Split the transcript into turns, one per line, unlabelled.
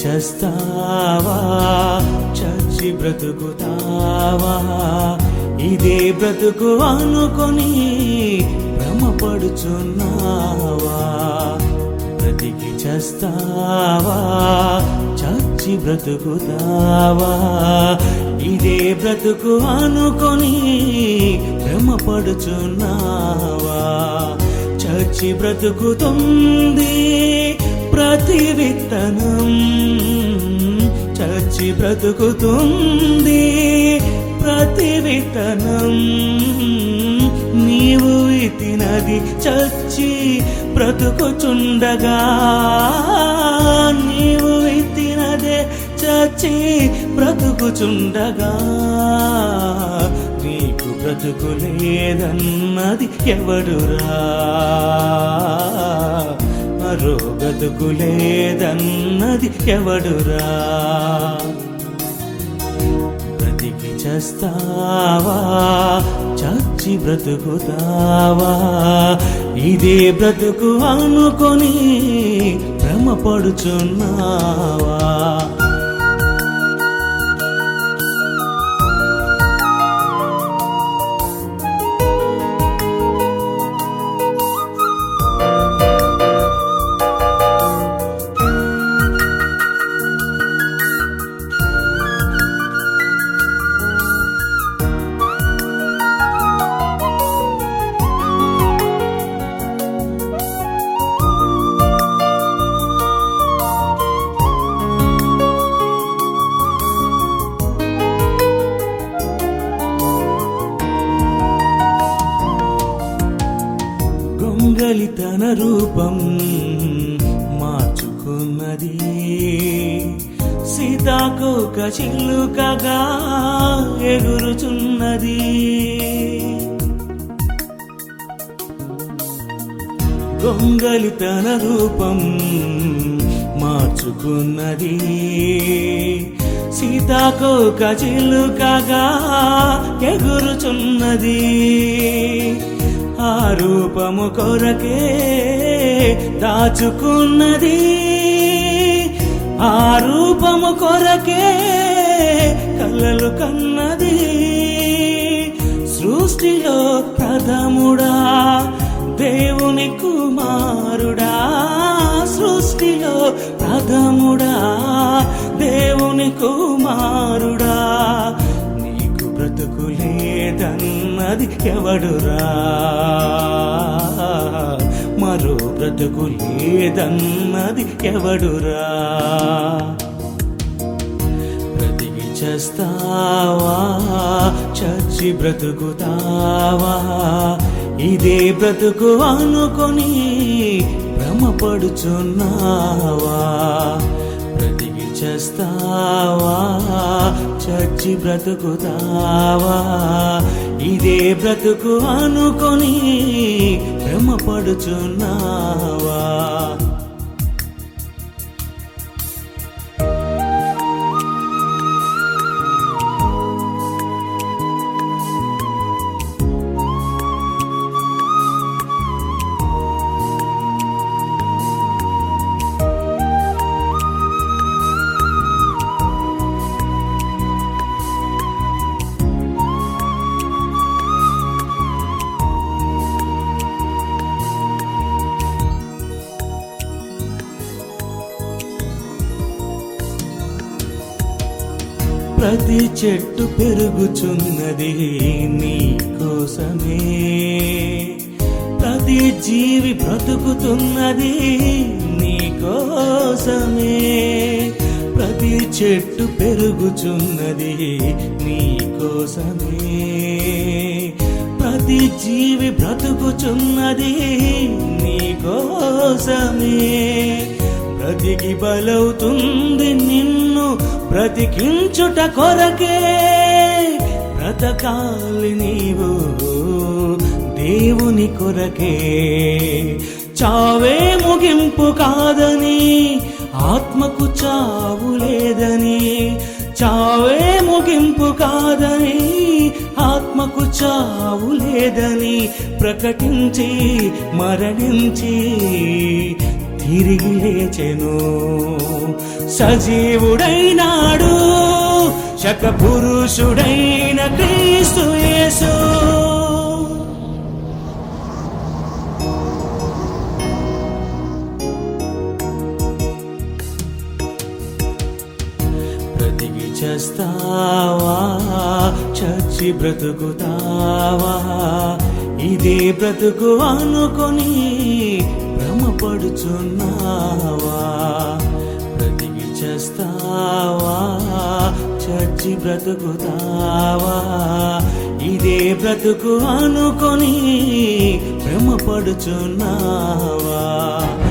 చేస్తావా చచ్చి బ్రతుకుతావా ఇదే బ్రతుకు అనుకొని భ్రమపడుచున్నావా బ్రతికి చేస్తావా చచ్చి బ్రతుకుతావా ఇదే బ్రతుకు అనుకొని భ్రమపడుచున్నావా చచ్చి బ్రతుకుతుంది ప్రతి విత్తనం చచ్చి బ్రతుకుతుంది ప్రతి విత్తనం నీవు విత్తినది చచ్చి బ్రతుకుచుండగా నీవు విత్తినదే చచ్చి బ్రతుకుచుండగా నీకు బ్రతుకు లేదన్నది ఎవడురా మరో బ్రతుకు లేదన్నది ఎవడురా బ్రతికి చేస్తావా చచ్చి బ్రతుకుతావా ఇదే బ్రతుకు అనుకొని భ్రమపడుచున్నావా గొంగలి తన రూపం మార్చుకున్నది సీతాకోక చిల్లుకగా ఎగురుచున్నది గొంగలి తన రూపం మార్చుకున్నది సీతాకోక చిలుకగా ఎగురుచున్నది ఆ రూపము కొరకే దాచుకున్నది ఆ రూపము కొరకే కళ్ళలు కన్నది సృష్టిలో ప్రథముడా దేవుని కుమారుడా సృష్టిలో ప్రథముడా దేవుని కుమారుడా నీకు బ్రతుకు లేదన్నది ఎవడురా మరో బ్రతుకు లేదన్నది ఎవడురా బ్రతికి చేస్తావా చచ్చి బ్రతుకుతావా ఇదే బ్రతుకు అనుకొని భ్రమపడుచున్నావా బ్రతికి చేస్తావా చచ్చి బ్రతుకుతావా ఇదే బ్రతుకు అనుకొని భ్రమపడుచున్నావా ప్రతి చెట్టు పెరుగుచున్నది నీ కోసమే ప్రతి జీవి బ్రతుకుతున్నది నీ కోసమే ప్రతి చెట్టు పెరుగుచున్నది నీ కోసమే ప్రతి జీవి బ్రతుకుచున్నది నీ కోసమే బ్రతికి బలవుతుంది నిన్ను బ్రతికించుట కొరకే బ్రతకాలి నీవు దేవుని కొరకే చావే ముగింపు కాదని ఆత్మకు చావు లేదని చావే ముగింపు కాదని ఆత్మకు చావు లేదని ప్రకటించి మరణించి తిరిగి లేచెను సజీవుడైనాడు శక పురుషుడైన క్రీస్తు యేసు బ్రతికి చేస్తావా చచ్చి బ్రతుకుతావా ఇదే బ్రతుకు అనుకొని భ్రమపడుచున్నావా బ్రతికి చేస్తావా చచ్చి బ్రతుకుతావా ఇదే బ్రతుకు అనుకొని భ్రమపడుచున్నావా